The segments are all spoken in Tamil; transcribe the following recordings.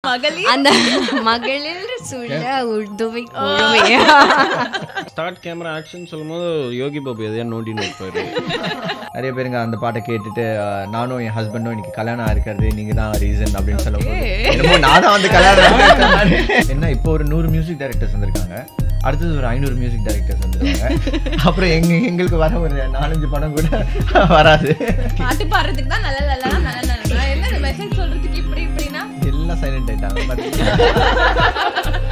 மகளிர் அந்த மகளிர் சுழ உடுவை குழுமை ஸ்டார்ட் கேமரா ஆக்ஷன் சொல்லும்போது யோகி பாபு எதையா நோண்டின்னு இருப்பாரு நிறைய பேருங்க அந்த பாட்டை கேட்டுட்டு அஹ், நானும் என் ஹஸ்பண்டும் இன்னைக்கு கல்யாணம் இருக்கிறது நீங்க தான் ரீசன் அப்படின்னு சொல்லும்போது என்னமோ நான் தான் வந்து கல்யாணம் ஆகிருக்கேன் மாதிரி. என்ன இப்போ ஒரு நூறு மியூசிக் டைரக்டர்ஸ் வந்திருக்காங்க அடுத்தது ஒரு ஐநூறு மியூசிக் டைரக்டர்ஸ் வந்துருவாங்க அப்புறம் எங்க எங்களுக்கு வர ஒரு நாலஞ்சு படம் கூட வராது பாட்டு பாடுறதுக்கு தான் நல்ல நல்ல நல்ல நல்ல என்ன மெசேஜ் சொல்றதுக்கு இப்படி இப்படின்னா எல்லாம் சைலண்ட் ஆயிட்டாங்க பாத்தீங்களா?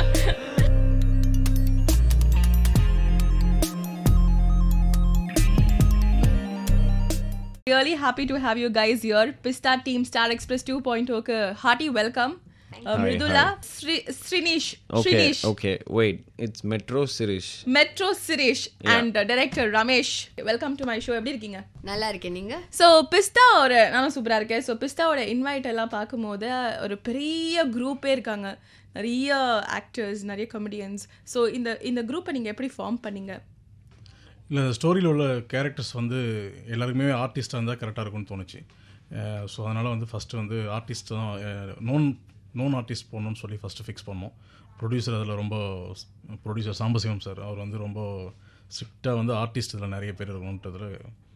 Really happy to have you guys here. Pista team Star Express 2.0 க்கு hearty welcome. Uh, Mridula, Sri, Srinish, okay Srinish, okay wait it's Metro Sirish Metro Sirish and uh, director Ramesh. Welcome to my show. எப்படி இருக்கீங்க? நல்லா இருக்கேன் நீங்க ஸோ பிஸ்தாவோட நானும் சூப்பராக இருக்கேன் ஸோ பிஸ்தாவோட இன்வைட் எல்லாம் பார்க்கும்போது ஒரு பெரிய குரூப்பே இருக்காங்க நிறைய ஆக்டர்ஸ் நிறைய கமெடியன்ஸ் ஸோ இந்த இந்த குரூப்பை நீங்கள் எப்படி ஃபார்ம் பண்ணீங்க இல்லை ஸ்டோரியில் உள்ள கேரக்டர்ஸ் வந்து எல்லாருக்குமே ஆர்டிஸ்டாக இருந்தால் கரெக்டாக இருக்கும்னு தோணுச்சு ஸோ அதனால் வந்து ஃபஸ்ட்டு வந்து ஆர்டிஸ்ட் தான் நோன் நோன் ஆர்டிஸ்ட் போடணும்னு சொல்லி ஃபஸ்ட்டு ஃபிக்ஸ் பண்ணோம் ப்ரொடியூசர் அதில் ரொம்ப ப்ரொடியூசர் சாம்பசிவம் சார் அவர் வந்து ரொம்ப ஸ்ட்ரிக்டாக வந்து ஆர்டிஸ்ட் இதில் நிறைய பேர் இருக்கணுன்றதுல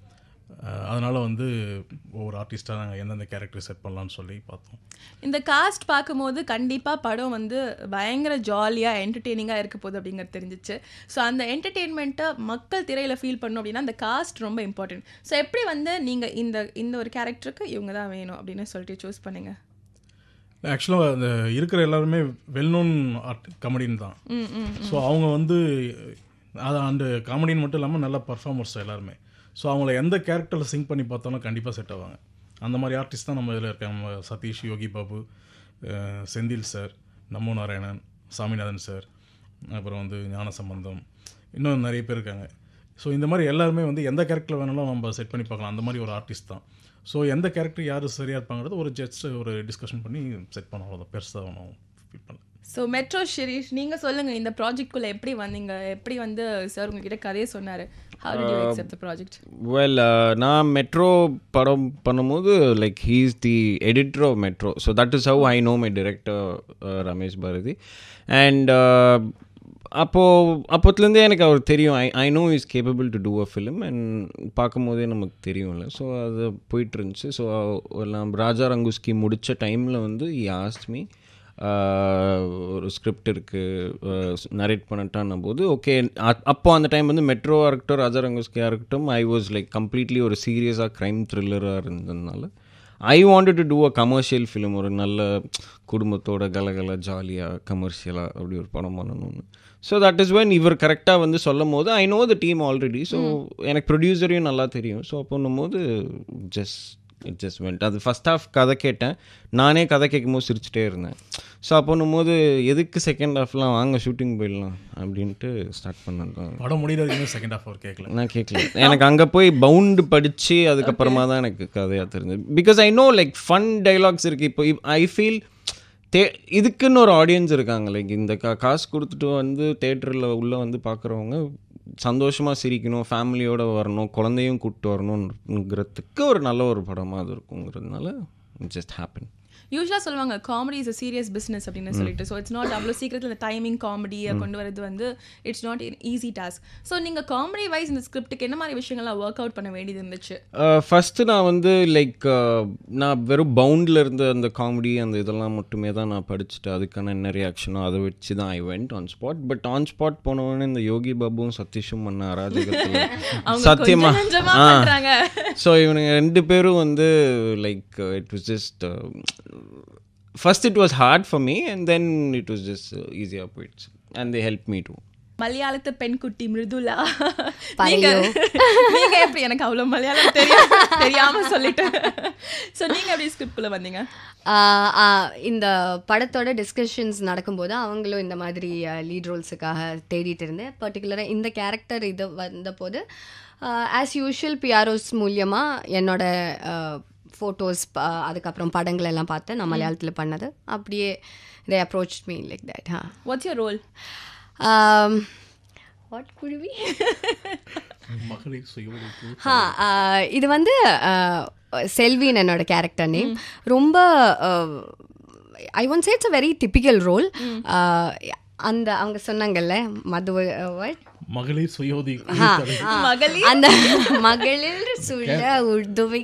அதனால் வந்து ஒவ்வொரு ஆர்டிஸ்ட்டாக நாங்கள் எந்தெந்த கேரக்டர் செட் பண்ணலாம்னு சொல்லி பார்த்தோம் இந்த காஸ்ட் பார்க்கும்போது கண்டிப்பாக படம் வந்து பயங்கர ஜாலியாக என்டர்டெய்னிங்காக இருக்க போகுது அப்படிங்கிறது தெரிஞ்சிச்சு ஸோ அந்த என்டர்டெயின்மெண்ட்டை மக்கள் திரையில் ஃபீல் பண்ணணும் அப்படின்னா அந்த காஸ்ட் ரொம்ப இம்பார்ட்டன்ட் ஸோ எப்படி வந்து நீங்கள் இந்த இந்த ஒரு கேரக்டருக்கு இவங்க தான் வேணும் அப்படின்னு சொல்லிட்டு சூஸ் பண்ணுங்க ஆக்சுவலாக அந்த இருக்கிற எல்லாருமே வெல் நோன் ஆர்ட் கமெடின் தான் ஸோ அவங்க வந்து அது அந்த காமெடின்னு மட்டும் இல்லாமல் நல்ல பர்ஃபார்மர்ஸ் எல்லாருமே ஸோ அவங்கள எந்த கேரக்டரில் சிங்க் பண்ணி பார்த்தோன்னா கண்டிப்பாக செட் ஆவாங்க அந்த மாதிரி ஆர்டிஸ்ட் தான் நம்ம இதில் இருக்காங்க நம்ம சதீஷ் யோகி பாபு அஹ், செந்தில் சார் நமோ நாராயணன் சாமிநாதன் சார் அப்புறம் வந்து ஞான சம்பந்தம் இன்னும் நிறைய பேர் இருக்காங்க ஸோ இந்த மாதிரி எல்லாருமே வந்து எந்த கேரக்டர் வேணாலும் நம்ம செட் பண்ணி பார்க்கலாம் அந்த மாதிரி ஒரு ஆர்டிஸ்ட் தான் ஸோ எந்த கேரக்டர் யார் சரியாக இருப்பாங்கிறது ஒரு ஜஸ்ட் ஒரு டிஸ்கஷன் பண்ணி செட் பண்ண அவ்வளோதான் பெருசாக ஒன்றும் ஃபீல் பண்ணல ஸோ மெட்ரோ ஷிரீஷ் நீங்கள் சொல்லுங்கள் இந்த ப்ராஜெக்ட்குள்ளே எப்படி வந்தீங்க எப்படி வந்து சார் உங்ககிட்ட கதையை சொன்னார் how did you accept the project well நான் மெட்ரோ படம் பண்ணும்போது like he's the editor of Metro so that is how I know my director Ramesh Bharathi and அப்போது அப்போத்துலேருந்தே எனக்கு அவர் தெரியும் I I know is capable to do a film and பார்க்கும்போதே நமக்கு தெரியும்ல ஸோ அது போயிட்டு இருந்துச்சு ஸோ நான் ராஜா ரங்குஸ்கி முடித்த டைமில் வந்து ஈ ஆஸ்ட் மீ ஒரு ஸ்கிரிப்ட் இருக்குது நரேட் பண்ணட்டான்னும் போது ஓகே அப்போ அந்த டைம் வந்து மெட்ரோவாக இருக்கட்டும் ராஜா ரங்குஸ்கியாக இருக்கட்டும் ஐ வாஸ் லைக் கம்ப்ளீட்லி ஒரு சீரியஸாக க்ரைம் த்ரில்லராக இருந்ததுனால I wanted to do a commercial film ஒரு நல்ல குடும்பத்தோட கலகல ஜாலியாக கமர்ஷியலாக அப்படி ஒரு படம் பண்ணணும்னு ஸோ தட் இஸ் வென் இவர் கரெக்டாக வந்து சொல்லும் போது I know the team already so எனக்கு ப்ரொடியூசரையும் நல்லா தெரியும் ஸோ அப்போன்னும் போது ஜஸ்ட் இட் ஜஸ்ட் வெண்ட் அது ஃபஸ்ட் ஹாஃப் கதை கேட்டேன் நானே கதை கேட்கும்போது சிரிச்சிட்டே இருந்தேன் ஸோ அப்போன்னும் போது எதுக்கு செகண்ட் ஹாஃப்லாம் வாங்க ஷூட்டிங் போயிடலாம் அப்படின்ட்டு ஸ்டார்ட் பண்ணது படம் முடிகிற வரைக்கும் செகண்ட் ஹாஃப் அவர் கேட்கல நான் கேட்கல எனக்கு அங்கே போய் பவுண்டு படித்து அதுக்கப்புறமா தான் எனக்கு கதையாக தெரிஞ்சது because I know like fun dialogues இருக்குது இப்போ ஐ ஃபீல் தே இதுக்குன்னு ஒரு ஆடியன்ஸ் இருக்காங்க லைக் இந்த கா காசு கொடுத்துட்டு வந்து தேட்டரில் உள்ளே வந்து பார்க்குறவங்க சந்தோஷமாக சிரிக்கணும் ஃபேமிலியோடு வரணும் குழந்தையும் கூப்பிட்டு வரணுங்கிறதுக்கு ஒரு நல்ல ஒரு படமாக அது இருக்குங்கிறதுனால ஜஸ்ட் ஹேப்பன் யூஸ்வலாக சொல்லுவாங்க comedy is a serious business அப்படின்னு சொல்லிட்டு ஸோ இட்ஸ் நாட் அவ்வளோ சீக்கிரத்தில் இந்த டைமிங் காமெடியை கொண்டு வரது வந்து it's not easy task so நீங்கள் காமெடி வைஸ் இந்த ஸ்கிரிப்ட்டுக்கு என்ன மாதிரி விஷயங்கள்லாம் ஒர்க் அவுட் பண்ண வேண்டியது இருந்துச்சு ஃபஸ்ட்டு நான் வந்து லைக் நான் வெறும் பவுண்டில் இருந்த அந்த காமெடி அந்த இதெல்லாம் மட்டுமே தான் நான் படிச்சுட்டு அதுக்கான என்ன ரியாக்ஷனோ அதை வச்சு தான் I went on spot but on spot போனவொடனே இந்த யோகி பாபுவும் சதீஷும் பண்ண அராஜகத்தில் அவங்க சத்தியமா கொஞ்சம் கொஞ்சமா ஆ பண்றாங்க. ஸோ இவனுங்க ரெண்டு பேரும் வந்து like it was just first it was hard for me and then it was just ஈஸியாக போயிடுச்சு and they help me to மலையாளத்து பெண்குட்டி மிருதுலா பரையோ. நீங்க நீங்க எப்படி எனக்கு அவ்வளோ மலையாளம் தெரியும் தெரியாம சொல்லிட்டேன் ஸோ நீங்க எப்படி ஸ்கிரிப்ட்குள்ள வந்தீங்க ஆஹ் ஆஹ் இந்த படத்தோட டிஸ்கஷன்ஸ் நடக்கும்போது அவங்களும் இந்த மாதிரி லீட் ரோல்ஸுக்காக தேடிட்டு இருந்தேன் பர்டிகுலராக இந்த கேரக்டர் இது வந்தபோது ஆஸ் யூஷுவல் பிஆர்ஓஸ் மூலியமாக என்னோட ஃபோட்டோஸ் அதுக்கப்புறம் படங்கள் எல்லாம் பார்த்து நான் மலையாளத்தில் பண்ணது அப்படியே they approach me like that ah what's your role what குருவி மகளிர் சுய உதவிக்கு ஹா ஆஹ் இது வந்து ஆஹ் செல்வின் என்னோட கேரக்டர் நேம் ரொம்ப ah I want say it's a very typical role அந்த அவங்க சொன்னாங்கல்ல மது what? மகளிர் சுயோதி ஆ, தலைவி. ஆ. மகளிர் அந்த மகளிர் சுழ உடுமை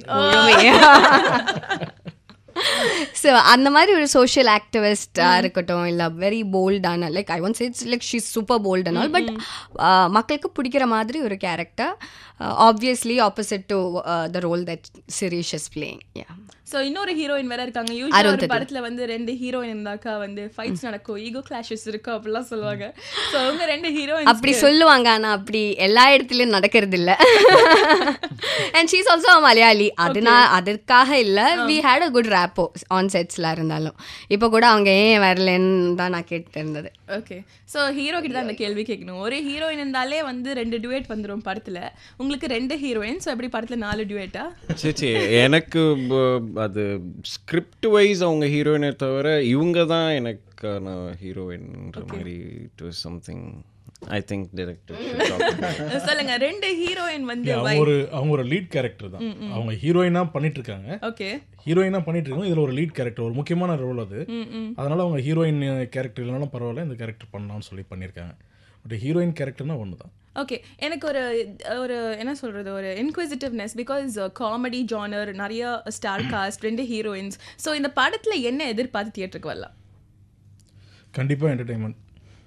ஸோ அந்த மாதிரி ஒரு சோஷியல் ஆக்டிவிஸ்டாக இருக்கட்டும் இல்லை வெரி போல்டான like I want it's like she super bold and all but மக்களுக்கு பிடிக்கிற மாதிரி ஒரு character obviously opposite to the role that Sirish is playing yeah so இன்னொரு ஹீரோயின் வேற இருக்காங்க யூஸ்வலா ஒரு அருந்ததி. படத்துல வந்து ரெண்டு ஹீரோயின் இருந்தாக்கா வந்து ஃபைட்ஸ் நடக்கும் ஈகோ கிளாஷஸ் இருக்கும் அப்படிலாம் சொல்லுவாங்க சோ அவங்க ரெண்டு ஹீரோயின் அப்படி சொல்லுவாங்க ஆனா அப்படி எல்லா இடத்துலயும் நடக்கிறது இல்ல அண்ட் ஷீஸ் ஆல்சோ மலையாளி அதுனா அதற்காக இல்ல we had a good rapport on செட்ஸ்ல இருந்தாலும் இப்போ கூட அவங்க ஏன் வரலன்னு தான் நான் கேட்டு இருந்தது ஓகே சோ ஹீரோ கிட்ட தான் அந்த கேள்வி கேட்கணும் ஒரு ஹீரோயின் இருந்தாலே வந்து ரெண்டு டுவேட் வந்துரும் படத்துல உங்களுக்கு ரெண்டு ஹீரோயின் சோ எப்படி படத்துல நாலு டுவேட்டா சரி சரி எனக்கு ப- அது ஸ்கிரிப்ட் வைஸ் அவங்க ஹீரோயினை தவிர இவங்க தான் எனக்கான ஹீரோயின்ற மாதிரி it was something I think director சொல்லுங்க ரெண்டு ஹீரோயின் வந்து Yeah, அவங்க ஒரு அவங்க ஒரு லீட் கேரக்டர் தான் அவங்க ஹீரோயினா பண்ணிட்டு இருக்காங்க ஓகே ஹீரோயினா பண்ணிட்டு இருக்காங்க இதுல ஒரு லீட் கேரக்டர் ஒரு முக்கியமான ரோல் அது அதனால அவங்க ஹீரோயின் கேரக்டர் இல்லைனாலும் பரவாயில்ல இந்த கேரக்டர் பண்ணலாம்னு சொல்லி பண்ணியிருக்காங்க பட் ஹீரோயின் கேரக்டர்னா ஒன்று தான் ஓகே எனக்கு ஒரு ஒரு என்ன சொல்றது ஒரு இன்க்விசிட்டிவ்னஸ் பிகாஸ் காமெடி ஜானர் நிறைய ஸ்டார் காஸ்ட் ரெண்டு ஹீரோயின்ஸ் ஸோ இந்த படத்துல என்ன எதிர்பார்த்து தியேட்டருக்கு வரலாம் கண்டிப்பாக என்டர்டெயின்மெண்ட்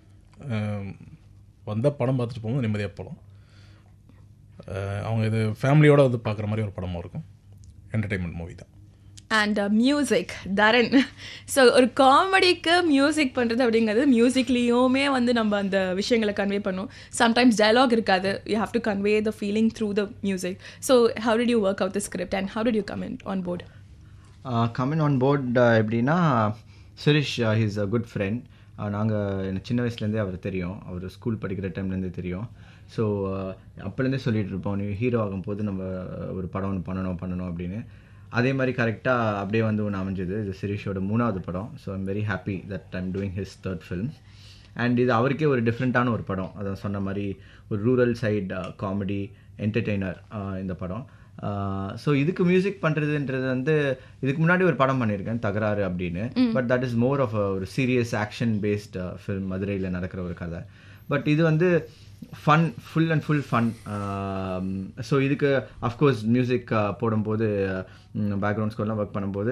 வந்தால் படம் பார்த்துட்டு போகும்போது நிம்மதியாக போகலாம் அஹ் அவங்க இது ஃபேமிலியோட வந்து பார்க்குற மாதிரி ஒரு படமாக இருக்கும் என்டர்டெயின்மெண்ட் மூவி தான் அண்ட் மியூசிக் தரன் ஸோ ஒரு காமெடிக்கு மியூசிக் பண்ணுறது அப்படிங்கிறது மியூசிக்லேயுமே வந்து நம்ம அந்த விஷயங்களை கன்வே பண்ணும் சம்டைம்ஸ் டயலாக் இருக்காது you have to convey the feeling through the music so how did you work out the script and how did you come on board coming on board எப்படின்னா Suresh he's a good friend நாங்கள் எனக்கு சின்ன வயசுலேருந்தே அவர் தெரியும் அவர் ஸ்கூல் படிக்கிற டைம்லேருந்தே தெரியும் ஸோ அப்போலேருந்தே சொல்லிட்டு இருப்போம் நீ ஹீரோ ஆகும்போது நம்ம ஒரு படம் ஒன்று பண்ணணும் பண்ணணும் அப்படின்னு அதே மாதிரி கரெக்டாக அப்படியே வந்து ஒன்று அமைஞ்சது இது சுரேஷோட மூணாவது படம் so I'm very happy that I'm doing his third film and இது அவருக்கே ஒரு டிஃப்ரெண்ட்டான ஒரு படம் அதான் சொன்ன மாதிரி ஒரு ரூரல் சைடு காமெடி என்டர்டெய்னர் இந்த படம் ஸோ இதுக்கு மியூசிக் பண்ணுறதுன்றது வந்து இதுக்கு முன்னாடி ஒரு படம் பண்ணியிருக்கேன் தகராறு அப்படின்னு but that is more of ஒரு சீரியஸ் ஆக்ஷன் பேஸ்ட் ஃபில்ம் மதுரையில் நடக்கிற ஒரு கதை பட் இது வந்து fun full and full fun so இதுக்கு அஃப்கோர்ஸ் மியூசிக் போடும்போது பேக்ரவுண்ட் ஸ்கோர்லாம் ஒர்க் பண்ணும்போது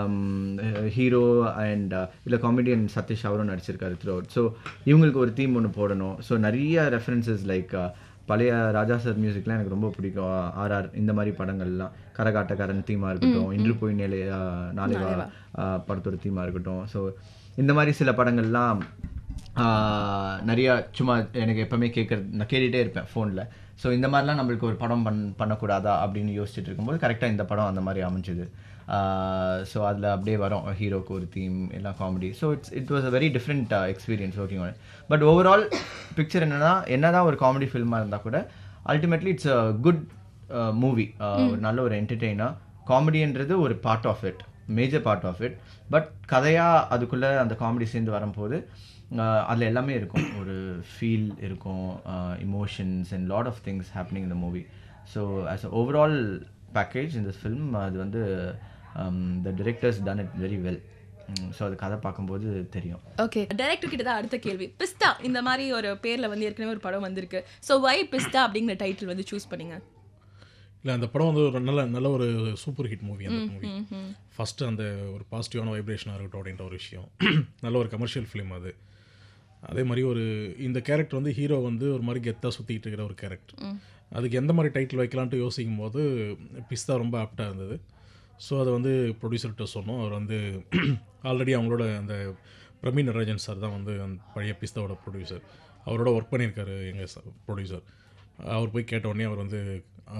ஹீரோ அண்ட் இல்லை காமெடியன் சதீஷ் அவரும் நடிச்சிருக்காரு த்ரூ அவுட் ஸோ இவங்களுக்கு ஒரு தீம் ஒன்று போடணும் ஸோ நிறைய ரெஃபரன்சஸ் லைக் பழைய ராஜா சார் மியூசிக்லாம் எனக்கு ரொம்ப பிடிக்கும் ஆர்ஆர் இந்த மாதிரி படங்கள்லாம் கரகாட்டக்காரன் தீமாக இருக்கட்டும் இன்று போய் நிலை நாளைவா படத்தோட தீமாக இருக்கட்டும் ஸோ இந்த மாதிரி சில படங்கள்லாம் ஆஹ், நிறைய சும்மா எனக்கு எப்பவுமே கேட்குறது நான் கேட்டுகிட்டே இருப்பேன் ஃபோனில் ஸோ இந்த மாதிரிலாம் நம்மளுக்கு ஒரு படம் பண் பண்ணக்கூடாதா அப்படின்னு யோசிச்சுட்டு இருக்கும்போது கரெக்டாக இந்த படம் அந்த மாதிரி அமைஞ்சுது ஸோ அதில் அப்படியே வரும் ஹீரோக்கு ஒரு தீம் எல்லாம் comedy so it's it was a very different experience working on but overall picture என்னன்னா என்னதான் ஒரு காமெடி ஃபில்மாக இருந்தால் கூட ultimately it's a good movie ஒரு நல்ல ஒரு என்டர்டெய்னர் காமெடின்றது ஒரு part of it major part of it but கதையாக அதுக்குள்ளே அந்த காமெடி சேர்ந்து வரும்போது அதில் எல்லாமே இருக்கும் ஒரு ஃபீல் இருக்கும் emotions and lot of things happening இந்த movie so as a overall package இந்த ஃபில்ம் அது வந்து the directors done it very well so அது கதை பார்க்கும்போது தெரியும் ஓகே டைரக்டர் கிட்ட தான் அடுத்த கேள்வி பிஸ்தா இந்த மாதிரி ஒரு பேர்ல வந்து ஏற்கனவே ஒரு படம் வந்திருக்கு ஸோ வை பிஸ்தா அப்படிங்கிற டைட்டில் வந்து சூஸ் பண்ணீங்க இல்லை அந்த படம் வந்து ஒரு நல்ல நல்ல ஒரு சூப்பர் ஹிட் மூவி அந்த மூவி ஃபஸ்ட்டு அந்த ஒரு பாசிட்டிவான வைப்ரேஷனாக இருக்கட்டும் அப்படின்ற ஒரு விஷயம் நல்ல ஒரு கமர்ஷியல் ஃபிலிம் அது அதே மாதிரி ஒரு இந்த கேரக்டர் வந்து ஹீரோ வந்து ஒரு மாதிரி கெத்தாக சுற்றிட்டு இருக்கிற ஒரு கேரக்டர் அதுக்கு எந்த மாதிரி டைட்டில் வைக்கலான்ட்டு யோசிக்கும் போது பிஸ்தா ரொம்ப ஆப்டாக இருந்தது ஸோ அதை வந்து ப்ரொடியூசர்கிட்ட சொன்னோம் அவர் வந்து ஆல்ரெடி அவங்களோட அந்த பிரவீன் நடராஜன் சார் தான் வந்து அந்த பழைய பிஸ்தாவோட ப்ரொடியூசர் அவரோட ஒர்க் பண்ணியிருக்காரு எங்கள் ப்ரொடியூசர் அவர் போய் கேட்ட உடனே அவர் வந்து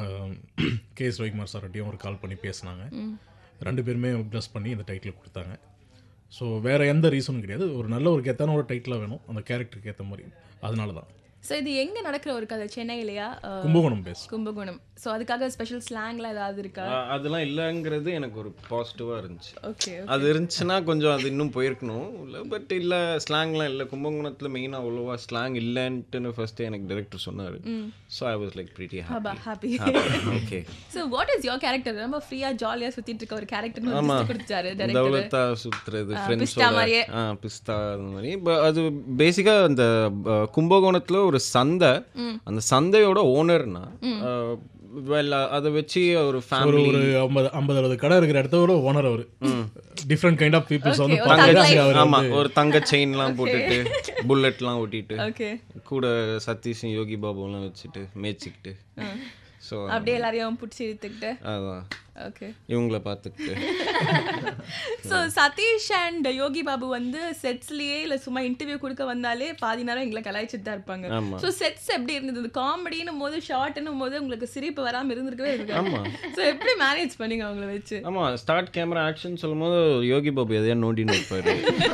கே எஸ் ரவிக்குமார் சார்கிட்டையும் ஒரு கால் பண்ணி பேசினாங்க ரெண்டு பேருமே ப்ளஸ் பண்ணி இந்த டைட்டில் கொடுத்தாங்க ஸோ வேறு எந்த ரீசனும் கிடையாது ஒரு நல்ல ஒரு கெத்தான ஒரு டைட்டிலாக வேணும் அந்த கேரக்டருக்கு ஏற்ற மாதிரி அதனால தான் ஸோ இது எங்க நடக்கிற ஒரு கதை சென்னையிலயா அஹ், கும்பகோணம் பேஸ் கும்பகோணம் ஸோ அதுக்காக ஸ்பெஷல் ஸ்லாங்லாம் ஏதாவது இருக்கா அ- அதெல்லாம் இல்லைங்கிறது எனக்கு ஒரு பாசிட்டிவாக இருந்துச்சு ஓகே அது இருந்துச்சுன்னா கொஞ்சம் அது இன்னும் போயிருக்கணும் இல்லை பட் இல்லை ஸ்லாங்லாம் இல்லை கும்பகோணத்தில் மெயினாக அவ்வளோவா ஸ்லாங் இல்லைன்ட்டுன்னு ஃபர்ஸ்ட் எனக்கு டைரக்டர் சொன்னார் so I was like pretty ஹபா happy happy okay so what is your character ரொம்ப ஃப்ரீயா ஜாலியா சுத்திட்டு இருக்க ஒரு கேரக்டர் ஆமா. கொடுத்தாரு டேரக்டர் தௌலத்தா சுத்துறது பிஸ்தா ஃப்ரெண்ட்ஸோட மாதிரியே. ஆ பிஸ்தா அந்த மாதிரி ப- அது பேசிக்காக அந்த ப- கும்பகோணத்துல ஒரு சந்தை அந்த சந்தையோட ஓனர்னா வெல் அதை வச்சு ஒரு ஒரு ஃபேமிலி ஒரு ஐம்பது ஐம்பது அறுபது கடை இருக்கிற இடத்தோட ஓனர் அவர் டிஃப்ரெண்ட் கைண்ட் ஆஃப் பீப்புள்ஸ் வந்து Okay, ஒரு பார்த்து தங்கை. அவர் ஆமா ஒரு தங்க செயின்லாம் போட்டுட்டு புல்லட்லாம் ஓட்டிட்டு ஓகே கூட சதீஷும் யோகி பாபுலாம் வச்சுட்டு மேய்ச்சிக்கிட்டு ஸோ அப்படியே எல்லாரையும் பிடிச்சி இழுத்துக்கிட்டு அதான் ஓகே இவங்கள பார்த்துக்கிட்டு ஸோ சதீஷ் அண்ட் யோகி பாபு வந்து செட்ஸ்லயே இல்ல சும்மா இன்டர்வியூ கொடுக்க வந்தாலே பாதி நேரம் எங்களை கலாய்ச்சிட்டு தான் இருப்பாங்க ஆமா. ஸோ செட்ஸ் எப்படி இருந்தது காமெடினும் போது ஷார்ட்னும் போது உங்களுக்கு சிரிப்பு வராம இருந்திருக்கவே இருக்கு ஆமா. ஸோ எப்படி மேனேஜ் பண்ணீங்க அவங்கள வச்சு ஆமா ஸ்டார்ட் கேமரா ஆக்ஷன் சொல்லும்போது யோகி பாபு எதையா நோண்டின்னு இருப்பாரு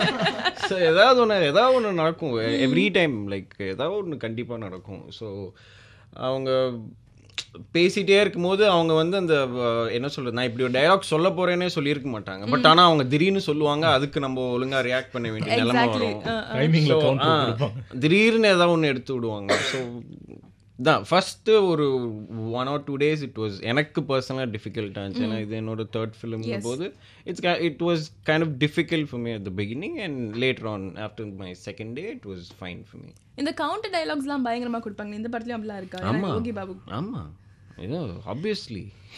ஸோ ஏதாவது ஒன்று ஏதாவது ஒன்று நடக்கும் எவ்ரி டைம் லைக் ஏதாவது ஒன்று கண்டிப்பாக நடக்கும் ஸோ அவங்க பேசிட்டே இருக்கும்போது அவங்க வந்து அந்த அஹ், என்ன சொல்றது நான் இப்படி ஒரு டயலாக் சொல்ல போறேனே சொல்லியிருக்க மாட்டாங்க பட் ஆனா அவங்க திடீர்னு சொல்லுவாங்க அதுக்கு நம்ம ஒழுங்கா ரியாக்ட் பண்ண வேண்டிய நிலைமை எக்ஸாக்ட்லி வரும் டைமிங்ல So, கவுண்டர் ஆ, கொடுப்பாங்க திடீர்னு ஏதாவது ஒன்று எடுத்து விடுவாங்க ஸோ தான் ஃபஸ்ட்டு ஒரு one or two days it was எனக்கு பர்சனலாக டிஃபிகல்ட் ஆச்சு ஏன்னா இது என்னோட தேர்ட் ஃபிலிம் போது it's it was kind of difficult for me at the beginning and later on after my second day it was fine for me இந்த கவுண்டர் டயலாக்ஸ்லாம் பயங்கரமா கொடுப்பாங்க இந்த படத்துலயும் அப்படிலாம் இருக்கா ஏன்னா யோகி பாபு ஆமாம் ஏதோ ஆப்வியஸ்லி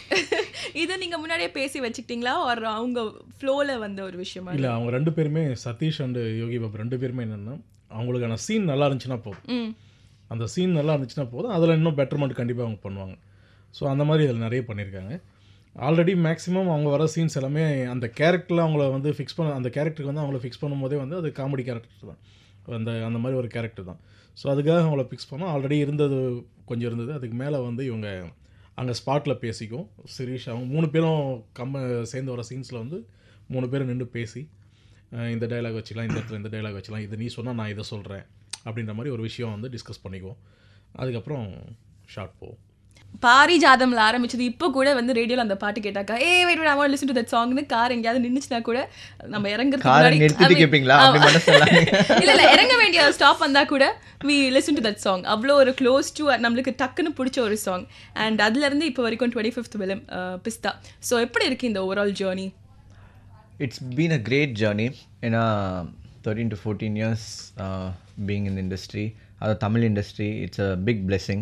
இதை நீங்க முன்னாடியே பேசி வச்சுக்கிட்டீங்களா ஒரு அவங்க ஃப்ளோல வந்த ஒரு விஷயமா இல்ல அவங்க ரெண்டு பேருமே சதீஷ் அண்ட் யோகி பாபு ரெண்டு பேருமே என்னன்னா அவங்களுக்கான சீன் நல்லா இருந்துச்சுன்னா போதும் ம் அந்த சீன் நல்லா இருந்துச்சுன்னா போதும் அதில் இன்னும் பெட்டர்மெண்ட் கண்டிப்பாக அவங்க பண்ணுவாங்க ஸோ அந்த மாதிரி இதில் நிறைய பண்ணியிருக்காங்க ஆல்ரெடி மேக்ஸிமம் அவங்க வர சீன்ஸ் எல்லாமே அந்த கேரக்டரில் அவங்கள வந்து ஃபிக்ஸ் பண்ண அந்த கேரக்டருக்கு வந்து அவங்கள ஃபிக்ஸ் பண்ணும்போதே வந்து அது காமெடி கேரக்டர் தான் அந்த அந்த மாதிரி ஒரு கேரக்டர் தான் ஸோ அதுக்காக அவங்கள ஃபிக்ஸ் பண்ணோம் ஆல்ரெடி இருந்தது கொஞ்சம் இருந்தது அதுக்கு மேலே வந்து இவங்க அங்கே ஸ்பாட்டில் பேசிக்கும் சிரீஷ் அவங்க மூணு பேரும் கம்ம சேர்ந்து வர சீன்ஸில் வந்து மூணு பேரும் நின்று பேசி அஹ் இந்த டைலாக் வச்சுக்கலாம் இந்த இடத்துல இந்த டைலாக் வச்சுக்கலாம் இது நீ சொன்னால் நான் இதை சொல்கிறேன் அப்படின்ற மாதிரி ஒரு விஷயம் வந்து டிஸ்கஸ் பண்ணிக்குவோம் அதுக்கப்புறம் ஷார்ட் போவோம் பாரிஜாதம்ல ஆரம்பிச்சது இப்போ கூட வந்து ரேடியோல அந்த பாட்டு கேட்டாக்கா ஏ wait wait I listen to that சாங்னு கார் எங்கேயாவது நின்னுச்சுனா கூட நம்ம இறங்குறதுக்கு காரை முன்னாடி நிறுத்திட்டு I mean, கேட்பீங்களா? அப்படி ஆமா. மட்டும் சொல்லாதீங்க. இல்ல இல்ல இறங்க வேண்டிய ஸ்டாப் வந்தா கூட we listen to that song அவ்வளோ ஒரு க்ளோஸ் டு நம்மளுக்கு டக்குன்னு பிடிச்ச ஒரு சாங் அண்ட் அதுல இருந்து இப்போ வரைக்கும் twenty fifth film Pistha so எப்படி இருக்கு இந்த overall journey it's been a great journey ஏன்னா thirteen to fourteen years being in industry அது Tamil industry it's a big blessing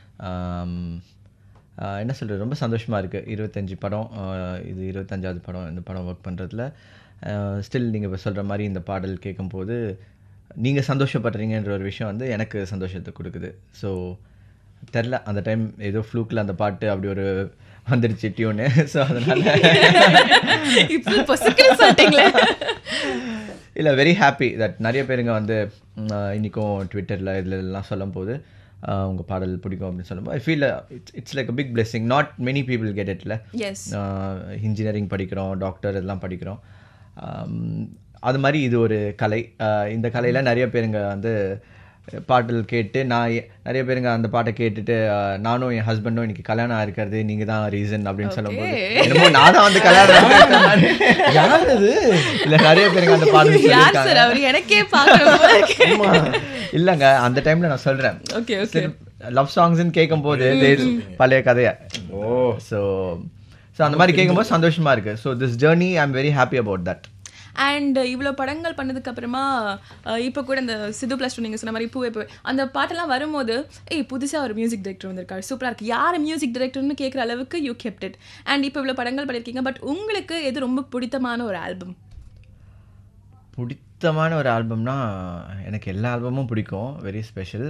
என்ன சொல்கிறது ரொம்ப சந்தோஷமாக இருக்குது இருபத்தஞ்சி படம் uh, இது இருபத்தஞ்சாவது படம் இந்த படம் ஒர்க் பண்ணுறதுல ஸ்டில் நீங்கள் இப்போ சொல்கிற மாதிரி இந்த பாடல் கேட்கும்போது நீங்கள் சந்தோஷப்படுறீங்கன்ற ஒரு விஷயம் வந்து எனக்கு சந்தோஷத்தை கொடுக்குது ஸோ தெரில அந்த டைம் ஏதோ ஃப்ளூக்கில் அந்த பாட்டு அப்படி ஒரு வந்துடுச்சு டியூனு ஸோ அதனால் இப்போ பொசுக்குன்னு சொல்லிட்டீங்களே இல்லை வெரி ஹாப்பி தட் நிறைய பேருங்க வந்து ம், ஆஹ், இன்னிக்கும் ட்விட்டரில் இதில் எல்லாம் சொல்லும்போது ஆஹ், உங்க பாடல் பிடிக்கும் அப்படின்னு சொல்லும்போது I feel it's it's like a big blessing not many people get இட்ல எஸ் இன்ஜினியரிங் படிக்கிறோம் டாக்டர் இதெல்லாம் படிக்கிறோம் ஆம், அது மாதிரி இது ஒரு கலை ஆஹ், இந்த கலையில் நிறைய பேருங்க வந்து பாடல் கேட்டு நான் எ- நிறைய பேருங்க அந்த பாட்டை கேட்டுட்டு ஆஹ், நானும் என் ஹஸ்பண்டும் இன்னைக்கு கல்யாணம் ஆயிருக்கிறது நீங்கள் தான் ரீசன் அப்படின்னு சொல்லும்போது என்னமோ நான் தான் வந்து கல்யாணம் ஆயிருக்கேன். யார் அது இல்லை நிறைய பேருங்க அந்த பாடல் யார் சொல்லியிருக்காங்க சார் அவர் எனக்கே பார்க்குறோம் ஆமா. இல்லங்க அந்த டைம்ல நான் சொல்றேன் ஓகே ஓகே லவ் சாங்ஸ்னு கேட்கும்போது பழைய கதைய ஓ ஸோ ஸோ அந்த மாதிரி கேட்கும்போது சந்தோஷமா இருக்கு so this journey I am very happy about that and இவ்வளோ படங்கள் பண்ணதுக்கு அப்புறமா அஹ், இப்போ கூட இந்த சிது பிளஸ் டூ நீங்கள் சொன்ன மாதிரி பூவே பூ அந்த பாட்டெல்லாம் வரும்போது ஏய் புதுசாக ஒரு மியூசிக் டைரக்டர் வந்திருக்காரு சூப்பராக இருக்கு யார் மியூசிக் டைரக்டர்னு கேட்குற அளவுக்கு யூ கெப்ட் இட் அண்ட் இப்போ இவ்வளோ படங்கள் பண்ணியிருக்கீங்க பட் உங்களுக்கு எது ரொம்ப பிடித்தமான ஒரு ஆல்பம் பிடித்தமான ஒரு ஆல்பம்னா எனக்கு எல்லா ஆல்பமும் பிடிக்கும் very special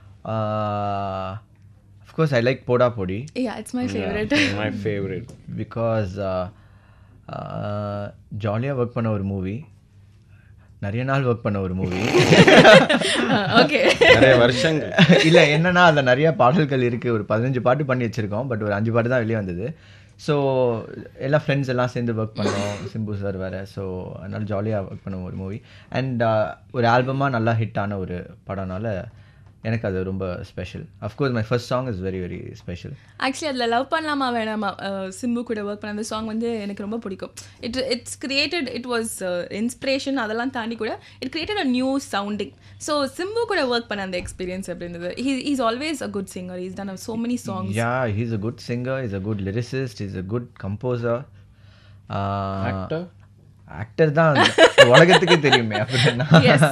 of course I like Podaa Podi yeah it's my favourite my favourite because ஜாலியாக ஒர்க் பண்ண ஒரு மூவி நிறைய நாள் ஒர்க் பண்ண ஒரு மூவி ஓகே நிறைய வருஷங்கள் இல்லை என்னன்னா அதில் நிறைய பாடல்கள் இருக்குது ஒரு பதினஞ்சு பாட்டு பண்ணி வச்சுருக்கோம் பட் ஒரு அஞ்சு பாட்டு தான் வெளியே வந்தது ஸோ எல்லா ஃப்ரெண்ட்ஸ் எல்லாம் சேர்ந்து ஒர்க் பண்ணோம் சிம்பு சார் வேறு ஸோ அதனால் ஜாலியாக ஒர்க் பண்ண ஒரு மூவி அண்ட் ஒரு ஆல்பமாக நல்லா ஹிட் ஆன ஒரு படம்னால எனக்கு அது ரொம்ப special of course my first song is very very special actually அதில் லவ் பண்ணலாமா வேணாமா அஹ், சிம்பு கூட ஒர்க் பண்ண அந்த சாங் வந்து எனக்கு ரொம்ப பிடிக்கும் it it's created it was inspiration அதெல்லாம் தாண்டி கூட it created a new sounding so Simbu கூட ஒர்க் பண்ண அந்த எக்ஸ்பீரியன்ஸ் அப்படின்றது he is always a good singer is done so many songs Yeah, he's a good singer, he's a good lyricist, he's a good composer. Uh, Actor? actor தான் உலகத்துக்கே தெரியுமே அப்படின்னா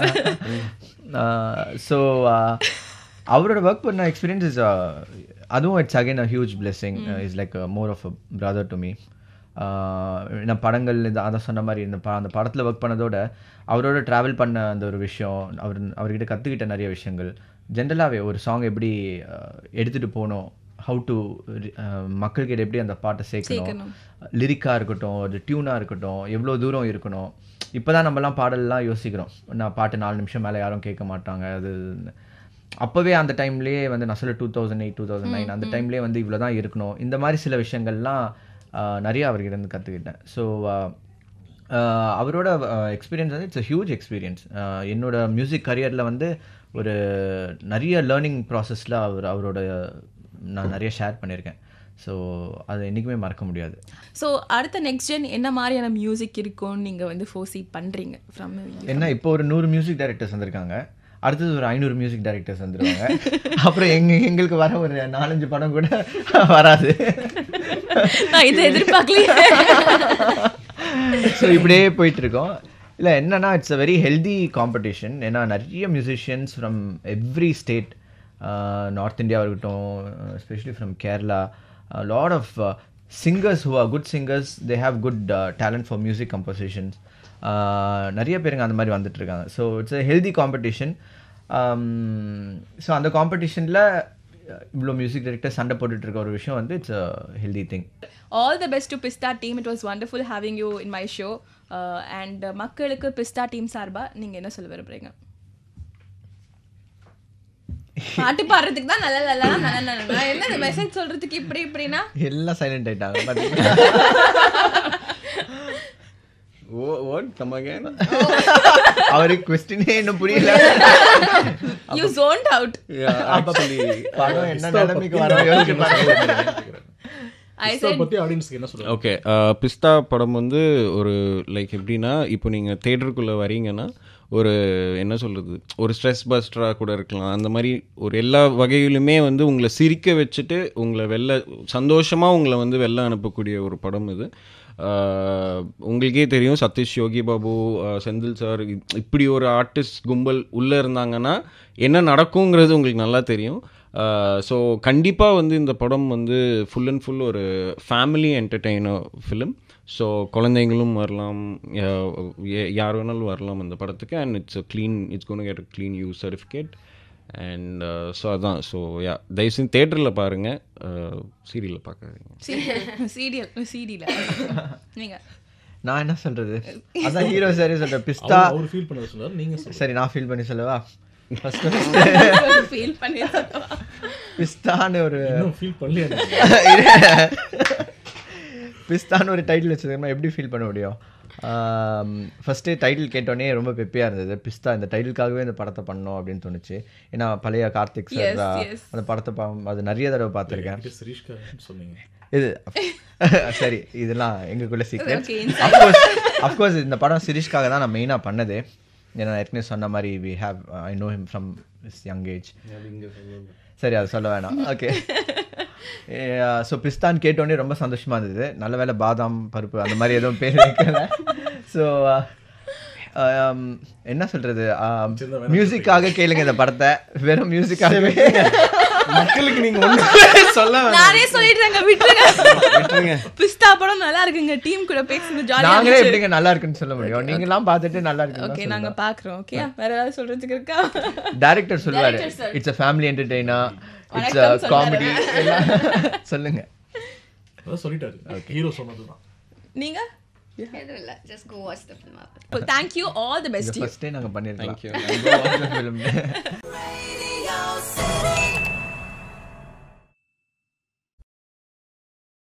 ஸோ அவரோட ஒர்க் பண்ண எக்ஸ்பீரியன்ஸ் இஸ் அதுவும் it's again a huge blessing is like more of a brother to me நான் படங்கள் இந்த அதை சொன்ன மாதிரி இந்த ப அந்த படத்தில் ஒர்க் பண்ணதோட அவரோட ட்ராவல் பண்ண அந்த ஒரு விஷயம் அவர் அவர்கிட்ட கற்றுக்கிட்ட நிறைய விஷயங்கள் ஜென்ரலாகவே ஒரு சாங் எப்படி எடுத்துகிட்டு போகணும் ஹவு டு மக்கள்கிட்ட எப்படி அந்த பாட்டை சேர்க்கணும் லிரிக்காக இருக்கட்டும் ஒரு டியூனாக இருக்கட்டும் எவ்வளோ தூரம் இருக்கணும் இப்போ தான் நம்மலாம் பாடல்லாம் யோசிக்கிறோம் நான் பாட்டு நாலு நிமிஷம் மேலே யாரும் கேட்க மாட்டாங்க அது அப்போவே அந்த டைம்லேயே வந்து நான் சொல்ல two thousand eight two thousand nine அந்த டைம்லேயே வந்து இவ்வளோ தான் இருக்கணும் இந்த மாதிரி சில விஷயங்கள்லாம் ஆஹ், நிறைய அவர்கிட்ட இருந்து கற்றுக்கிட்டேன் ஸோ அவரோட எக்ஸ்பீரியன்ஸ் வந்து இட்ஸ் அ ஹியூஜ் எக்ஸ்பீரியன்ஸ் என்னோட மியூசிக் கரியரில் வந்து ஒரு நிறைய லேர்னிங் ப்ராசஸில் அவர் அவரோட நான் நிறைய ஷேர் பண்ணியிருக்கேன் ஸோ அதை என்றைக்குமே மறக்க முடியாது ஸோ அடுத்த நெக்ஸ்ட் ஜென் என்ன மாதிரியான மியூசிக் இருக்கும்னு நீங்கள் வந்து ஃபோர்ஸி பண்ணுறீங்க ஃப்ரம் என்ன இப்போ ஒரு நூறு மியூசிக் டைரக்டர்ஸ் வந்திருக்காங்க அடுத்தது ஒரு ஐநூறு மியூசிக் டைரக்டர்ஸ் வந்துருவாங்க அப்புறம் எங்க எங்களுக்கு வர ஒரு நாலஞ்சு படம் கூட வராது நான் இதை எதிர்பார்க்கலையே ஸோ இப்படியே போயிட்டு இருக்கோம் இல்லை என்னன்னா it's a very healthy competition ஏன்னா நிறைய musicians from every state north இந்தியாவாக இருக்கட்டும் especially from Kerala lot of singers who are good singers they have good talent for music compositions நிறைய பேருங்க அந்த மாதிரி வந்துட்டு இருக்காங்க so it's a healthy competition so அந்த காம்படிஷனில் இவ்வளோ மியூசிக் டைரக்டர் சண்டை போட்டுட்டு இருக்க ஒரு விஷயம் வந்து it's a healthy thing all the best to Pistha team it was wonderful having you in my show and மக்களுக்கு பிஸ்தா டீம் சார்பா நீங்க என்ன சொல்ல விரும்புறீங்க பாட்டு பாடுறதுக்கு தான் நல்ல நல்ல நல்ல நல்ல நல்ல என்ன மெசேஜ் சொல்றதுக்கு இப்படி இப்படின்னா எல்லாம் சைலண்ட் ஆயிட்டாங்க பார்த்தீங்களா ஓ ஓட் கம் அகேன் அவருக்கு கொஸ்டினே இன்னும் புரியல யூ ஜோன்ட் அவுட் ஆக்சுவலி படம் என்ன நிலைமைக்கு வர யோசிச்சு பாருங்க. ஐ இதை பற்றி ஆடியன்ஸ்க்கு என்ன சொல்லுவாங்க ஓகே பிஸ்தா படம் வந்து ஒரு லைக் எப்படின்னா இப்போ நீங்கள் தேட்டருக்குள்ளே வரீங்கன்னா ஒரு என்ன சொல்கிறது ஒரு ஸ்ட்ரெஸ் பஸ்டராக கூட இருக்கலாம் அந்த மாதிரி ஒரு எல்லா வகையிலுமே வந்து உங்களை சிரிக்க வச்சுட்டு உங்களை வெளில சந்தோஷமாக உங்களை வந்து வெளில அனுப்பக்கூடிய ஒரு படம் இது ஆஹ், உங்களுக்கே தெரியும் சதீஷ் யோகி பாபு ஆஹ், செந்தில் சார் இப்படி ஒரு ஆர்டிஸ்ட் கும்பல் உள்ளே இருந்தாங்கன்னா என்ன நடக்குங்கிறது உங்களுக்கு நல்லா தெரியும் ஸோ கண்டிப்பாக வந்து இந்த படம் வந்து ஃபுல் அண்ட் ஃபுல் ஒரு ஃபேமிலி என்டர்டெய்னர் ஃபிலிம் ஸோ குழந்தைங்களும் வரலாம் யா- யா- யார் வேணாலும் வரலாம் அந்த படத்துக்கு and it's clean it's gonna get clean U certificate and so அதான் ஸோ யா தயவுசெய்து தேட்டரில் பாருங்கள் சீரியலில் பார்க்காதீங்க சீரியல் சீரியல நீங்க நான் என்ன சொல்றது அதான் ஹீரோ சரி சொல்றேன் பிஸ்தா அவர் ஃபீல் பண்ண சொன்னார் நீங்கள் சொல்லுங்கள் சரி நான் ஃபீல் பண்ணி சொல்லவா ஃபர்ஸ்ட் ஃபீல் பண்ணி பிஸ்தான்னு ஒரு இன்னும் ஃபீல் பண்ணலையா நீங்க? பிஸ்தான்னு ஒரு டைட்டில் வச்சிருக்கோம்னா எப்படி ஃபீல் பண்ண முடியும் ஃபஸ்ட்டு டைட்டில் கேட்டோன்னே ரொம்ப பெப்பியாக இருந்தது பிஸ்தா இந்த டைட்டிலுக்காகவே இந்த படத்தை பண்ணோம் அப்படின்னு தோணுச்சு ஏன்னா பழைய கார்த்திக் சார் Yes, yes. அந்த படத்தை பா அது நிறைய தடவை பார்த்துருக்கேன் இது சிரீஷ்கா சொன்னீங்க இது சரி இதெல்லாம் எங்களுக்குள்ள சீக்கிரம் Okay, அஃப்கோர்ஸ் அஃப்கோர்ஸ் இந்த படம் சிரீஷ்காக தான் நான் மெயினாக பண்ணது ஏன்னா நான் ஏற்கனவே சொன்ன மாதிரி we have I know him from is young age சரி அது சொல்ல வேணாம் ஓகே ஸோ பிஸ்தான் கேட்டோன்னே ரொம்ப சந்தோஷமா இருந்தது நல்ல வேளை பாதாம் பருப்பு அந்த மாதிரி எதுவும் பேர் வைக்கல ஸோ என்ன சொல்றது மியூசிக்காக கேளுங்க இந்த படத்தை வெறும் மியூசிக்காகவே மக்களுக்கு நீங்கள் ஒன்று சொல்ல நானே சொல்லிடுறேங்க விட்டுருங்க விட்டுருங்க. பிஸ்தா படம் நல்லா இருக்குங்க டீம் கூட பேசுறது ஜாலியா நாங்களே எப்படிங்க நல்லா இருக்குன்னு சொல்ல முடியும் நீங்களாம் பார்த்துட்டு நல்லா ஓகே இருக்கு நாங்க பாக்குறோம் ஓகே வேற ஏதாவது சொல்றதுக்கு இருக்கா டைரக்டர் சொல்லுவாரு Director sir. It's a family entertainer it's வணக்கம் அ சொல்றாரு. காமெடி சொல்லுங்க அதான் சொல்லிட்டாரு ஹீரோ சொன்னது தான் நீங்க எதுவும் இல்லை just go watch the film thank you all the best first day நாங்க பண்ணிருக்கோம் Thank you. Film.